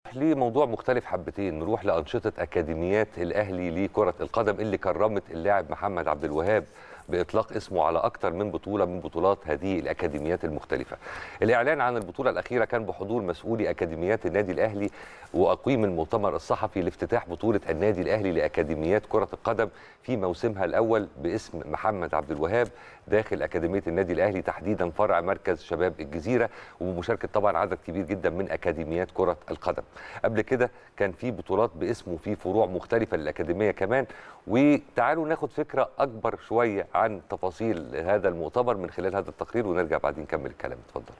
لموضوع مختلف حبتين نروح لأنشطة أكاديميات الأهلي لكرة القدم اللي كرمت اللاعب محمد عبد الوهاب بإطلاق اسمه على أكثر من بطولة من بطولات هذه الأكاديميات المختلفة الإعلان عن البطولة الأخيرة كان بحضور مسؤولي أكاديميات النادي الأهلي وأقيم المؤتمر الصحفي لافتتاح بطولة النادي الأهلي لأكاديميات كرة القدم في موسمها الأول باسم محمد عبد الوهاب داخل أكاديمية النادي الأهلي تحديدا فرع مركز شباب الجزيرة وبمشاركة طبعا عدد كبير جدا من أكاديميات كرة القدم قبل كده كان في بطولات باسمه في فروع مختلفة للأكاديمية كمان وتعالوا ناخد فكرة أكبر شوية عن تفاصيل هذا المؤتمر من خلال هذا التقرير ونرجع بعدين نكمل الكلام اتفضل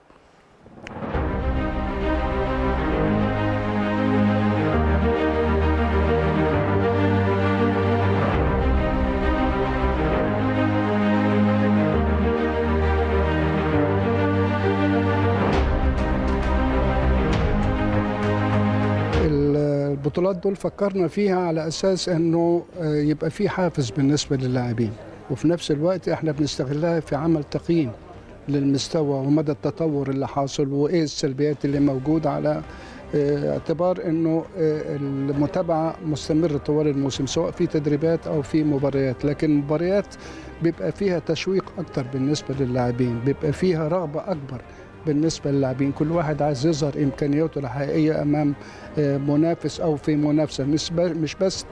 البطولات دول فكرنا فيها على اساس انه يبقى في حافز بالنسبه للاعبين وفي نفس الوقت احنا بنستغلها في عمل تقييم للمستوى ومدى التطور اللي حاصل وايه السلبيات اللي موجوده على اعتبار انه المتابعه مستمره طوال الموسم سواء في تدريبات او في مباريات لكن المباريات بيبقى فيها تشويق اكتر بالنسبه للاعبين بيبقى فيها رغبه اكبر بالنسبه للاعبين كل واحد عايز يظهر امكانياته الحقيقيه امام منافس او في منافسه مش مش بس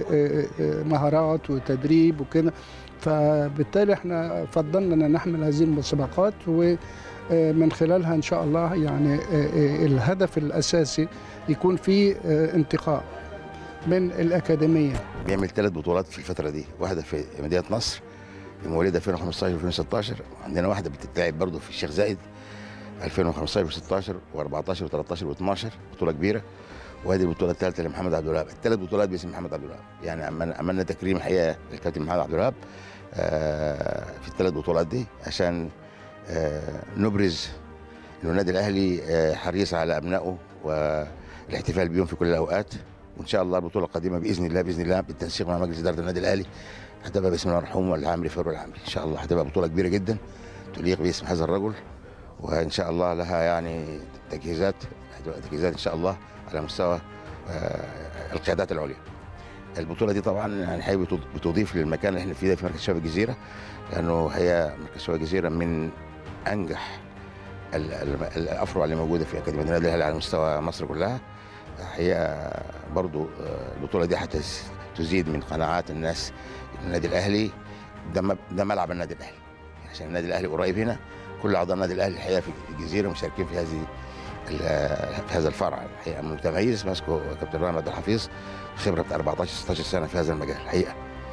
مهارات وتدريب وكده فبالتالي احنا فضلنا ان نحمل هذه المسابقات ومن خلالها ان شاء الله يعني الهدف الاساسي يكون في انتقاء من الاكاديميه بيعمل ثلاث بطولات في الفتره دي واحده في مدينه نصر مواليد 2015 و2016 وعندنا واحده بتتلعب برضه في الشيخ زايد 2015 و16 و14 و13 و12 بطوله كبيره وهذه البطوله الثالثه لمحمد عبد الوهاب الثلاث بطولات باسم محمد عبد الوهاب يعني عملنا تكريم الحقيقه للكابتن محمد عبد الوهاب في الثلاث بطولات دي عشان نبرز انه النادي الاهلي حريص على ابنائه والاحتفال بيهم في كل الاوقات وان شاء الله البطوله القادمه باذن الله باذن الله بالتنسيق مع مجلس اداره النادي الاهلي هتبقى باسم المرحوم والعامري فاروق العامري ان شاء الله هتبقى بطوله كبيره جدا تليق باسم هذا الرجل وان شاء الله لها يعني تجهيزات هتبقى تجهيزات ان شاء الله على مستوى القيادات العليا. البطوله دي طبعا يعني هي بتضيف للمكان اللي احنا فيه ده في مركز شباب الجزيره لانه هي مركز شباب الجزيره من انجح الافرع اللي موجوده في اكاديميه النادي الاهلي على مستوى مصر كلها. هي برضو البطوله دي هتزيد من قناعات الناس النادي الاهلي ده ده ملعب النادي الاهلي عشان النادي الاهلي قريب هنا كل اعضاء النادي الاهلي الحقيقه في الجزيره مشاركين في هذه في هذا الفرع الحقيقه متميز ماسكه كابتن ابراهيم عبد الحفيظ خبره 14 16 سنه في هذا المجال الحقيقه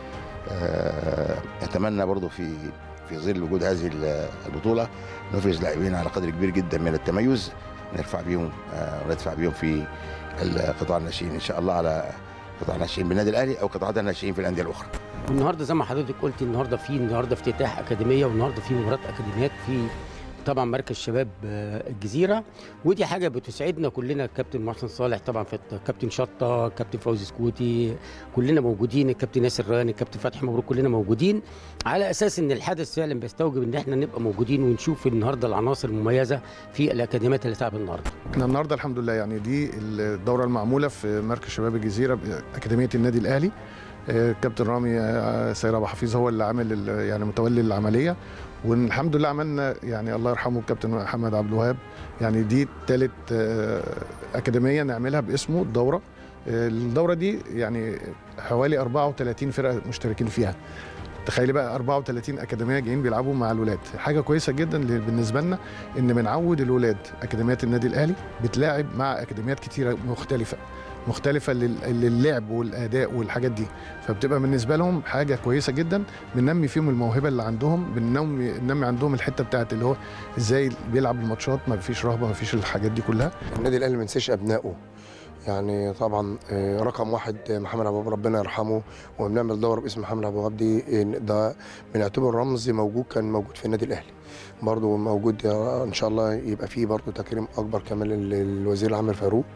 اتمنى برضو في في ظل وجود هذه البطوله نفرز لاعبين على قدر كبير جدا من التميز نرفع بيهم وندفع بيهم في قطاع الناشئين ان شاء الله على قطاع الناشئين بالنادي الاهلي او قطاعات الناشئين في الانديه الاخرى. والنهارده زي ما حضرتك قلت النهارده في النهارده افتتاح اكاديميه والنهارده في مباراه اكاديميات في طبعا مركز شباب الجزيره ودي حاجه بتسعدنا كلنا الكابتن محسن صالح طبعا في الكابتن شطه الكابتن فوزي سكوتي كلنا موجودين الكابتن ياسر راني الكابتن فتحي مبروك كلنا موجودين على اساس ان الحدث فعلا بيستوجب ان احنا نبقى موجودين ونشوف النهارده العناصر المميزه في الاكاديميات اللي تلعب النهارده. احنا النهارده الحمد لله يعني دي الدوره المعموله في مركز شباب الجزيره باكاديميه النادي الاهلي كابتن رامي سيد ابو حفيظ هو اللي عامل يعني متولي العمليه والحمد لله عملنا يعني الله يرحمه الكابتن محمد عبد الوهاب يعني دي ثالث اكاديميه نعملها باسمه الدوره الدوره دي يعني حوالي 34 فرقه مشتركين فيها تخيلي بقى 34 اكاديميه جايين بيلعبوا مع الولاد حاجه كويسه جدا بالنسبه لنا ان بنعود الولاد اكاديميات النادي الاهلي بتلاعب مع اكاديميات كتيره مختلفه مختلفه للعب والاداء والحاجات دي فبتبقى بالنسبه لهم حاجه كويسه جدا بننمي فيهم الموهبه اللي عندهم بننمي ننمي عندهم الحته بتاعت اللي هو ازاي بيلعب الماتشات ما فيش رهبه ما فيش الحاجات دي كلها النادي الاهلي ما ينساش ابنائه يعني طبعا رقم واحد محمد عبد ربنا يرحمه وبنعمل دوره باسم محمد عبد الوهاب دي ده بنعتبر رمز موجود كان موجود في النادي الاهلي برضه موجود ان شاء الله يبقى فيه برضه تكريم اكبر كمان للوزير العام فاروق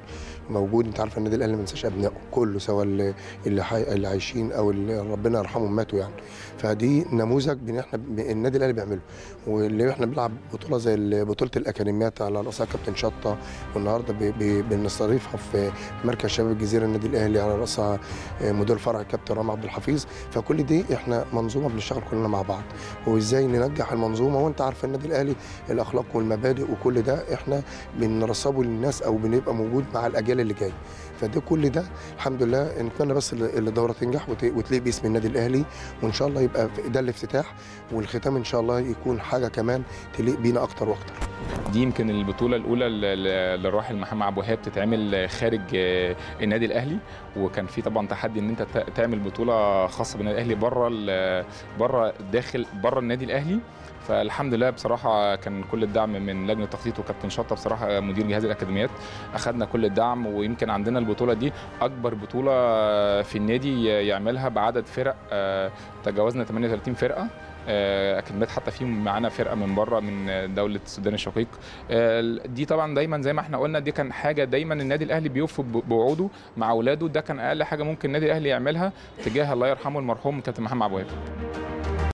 موجود انت عارف النادي الاهلي ما ينساش ابنائه كله سواء اللي اللي, حي... اللي عايشين او اللي ربنا يرحمهم ماتوا يعني فدي نموذج بن احنا ب- النادي الاهلي بيعمله واللي احنا بنلعب بطوله زي ال- بطوله الاكاديميات على راسها كابتن شطه والنهارده ب... ب... بنستضيفها في مركز شباب الجزيره النادي الاهلي على راسها آه، مدير فرع الكابتن رامي عبد الحفيظ فكل دي احنا منظومه بنشتغل كلنا مع بعض وازاي ننجح المنظومه وانت عارف النادي الاهلي الاخلاق والمبادئ وكل ده احنا بنرسبه للناس او بنبقى موجود مع الاجيال اللي جايه فده كل ده الحمد لله نتمنى بس ال- الدوره تنجح وت- وتليق باسم النادي الاهلي وان شاء الله يبقى في- ده الافتتاح والختام ان شاء الله يكون حاجه كمان تليق بينا اكتر واكتر دي يمكن البطوله الاولى ل- ل- للراحل محمد عبد الوهاب تتعمل خارج آه، النادي الاهلي وكان في طبعا تحدي ان انت ت- تعمل بطوله خاصه بالنادي الاهلي بره ال- بره داخل بره النادي الاهلي فالحمد لله بصراحه كان كل الدعم من لجنه التخطيط وكابتن شطه بصراحه مدير جهاز الاكاديميات اخذنا كل الدعم ويمكن عندنا البطوله دي اكبر بطوله في النادي يعملها بعدد فرق آه، تجاوزنا 38 فرقه آه، اكاديميات حتى فيهم معانا فرقه من بره من دوله السودان الشقيق آه، دي طبعا دايما زي ما احنا قلنا دي كان حاجه دايما النادي الاهلي بيوفي ب- بوعوده مع اولاده ده كان اقل حاجه ممكن النادي الاهلي يعملها تجاه الله يرحمه المرحوم كابتن محمد عبد الوهاب